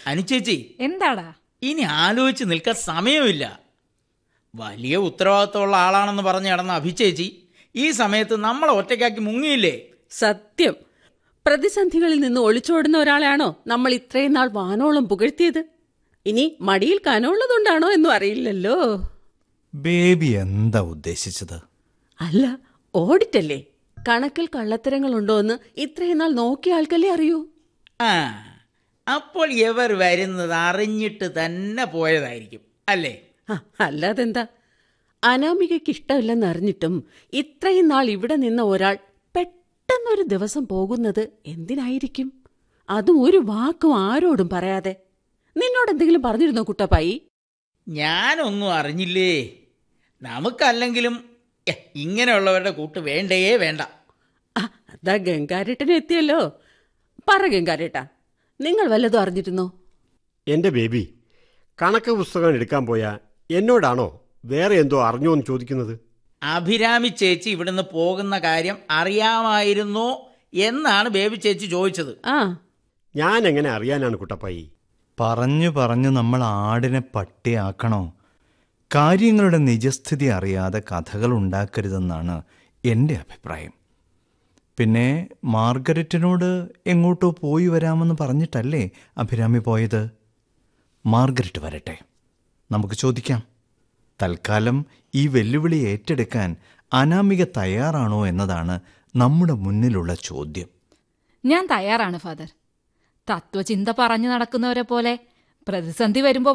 അനുചേച്ചി എന്താടാ ഇനി ആലോചിച്ച് നിൽക്കാൻ സമയമില്ല വലിയ ഉത്തരവാദിത്തമുള്ള ആളാണെന്ന് പറഞ്ഞ് കിടന്ന അഭിചേച്ചി ഈ സമയത്ത് നമ്മളെ ഒറ്റയ്ക്കാക്കി മുങ്ങിയില്ലേ സത്യം പ്രതിസന്ധികളിൽ നിന്ന് ഒളിച്ചോടുന്ന ഒരാളെയാണോ നമ്മൾ ഇത്രയും നാൾ വാനോളം പുകഴ്ത്തിയത് ഇനി മടിയിൽ കനമുള്ളതുകൊണ്ടാണോ എന്നും അറിയില്ലല്ലോ ബേബി എന്താ ഉദ്ദേശിച്ചത് അല്ല ഓഡിറ്റല്ലേ കണക്കിൽ കള്ളത്തരങ്ങളുണ്ടോ എന്ന് ഇത്രയും നാൾ നോക്കിയ ആൾക്കല്ലേ അറിയൂ ആ അപ്പോൾ ഇവർ വരുന്നത് അറിഞ്ഞിട്ട് തന്നെ പോയതായിരിക്കും അല്ലേ ആ, അല്ലാതെന്താ അനാമികയ്ക്ക് ഇഷ്ടമില്ലെന്ന് അറിഞ്ഞിട്ടും ഇത്രയും നാൾ ഇവിടെ നിന്ന ഒരാൾ പെട്ടെന്നൊരു ദിവസം പോകുന്നത് എന്തിനായിരിക്കും അതും ഒരു വാക്കും ആരോടും പറയാതെ നിന്നോട് എന്തെങ്കിലും പറഞ്ഞിരുന്നോ കുട്ടപ്പായി ഞാനൊന്നും അറിഞ്ഞില്ലേ നമുക്കല്ലെങ്കിലും എ, ഇങ്ങനെയുള്ളവരുടെ കൂട്ട് വേണ്ടേ വേണ്ട ആ, അതാ ഗംഗാരേട്ടൻ എത്തിയല്ലോ പറ ഗംഗാരേട്ടാ നിങ്ങൾ വല്ലതും അറിഞ്ഞിരുന്നോ എൻ്റെ ബേബി കണക്ക് പുസ്തകം എടുക്കാൻ പോയ എന്നോടാണോ വേറെ എന്തോ അറിഞ്ഞോ എന്ന് ചോദിക്കുന്നത് അഭിരാമി ചേച്ചി ഇവിടുന്ന് പോകുന്ന കാര്യം അറിയാമായിരുന്നോ എന്നാണ് ബേബി ചേച്ചി ചോദിച്ചത് ആ ഞാൻ എങ്ങനെ അറിയാനാണ് കുട്ടപ്പായി പറഞ്ഞു പറഞ്ഞു നമ്മൾ ആടിനെ പട്ടിയാക്കണോ കാര്യങ്ങളുടെ നിജസ്ഥിതി അറിയാതെ കഥകൾ ഉണ്ടാക്കരുതെന്നാണ് എൻ്റെ അഭിപ്രായം പിന്നെ മാർഗരറ്റിനോട് എങ്ങോട്ടോ പോയി വരാമെന്ന് പറഞ്ഞിട്ടല്ലേ അഭിരാമി പോയത് മാർഗരറ്റ് വരട്ടെ നമുക്ക് ചോദിക്കാം തൽക്കാലം ഈ വെല്ലുവിളി ഏറ്റെടുക്കാൻ അനാമിക തയ്യാറാണോ എന്നതാണ് നമ്മുടെ മുന്നിലുള്ള ചോദ്യം ഞാൻ തയ്യാറാണ് ഫാദർ തത്വചിന്ത പറഞ്ഞു നടക്കുന്നവരെ പോലെ പ്രതിസന്ധി വരുമ്പോൾ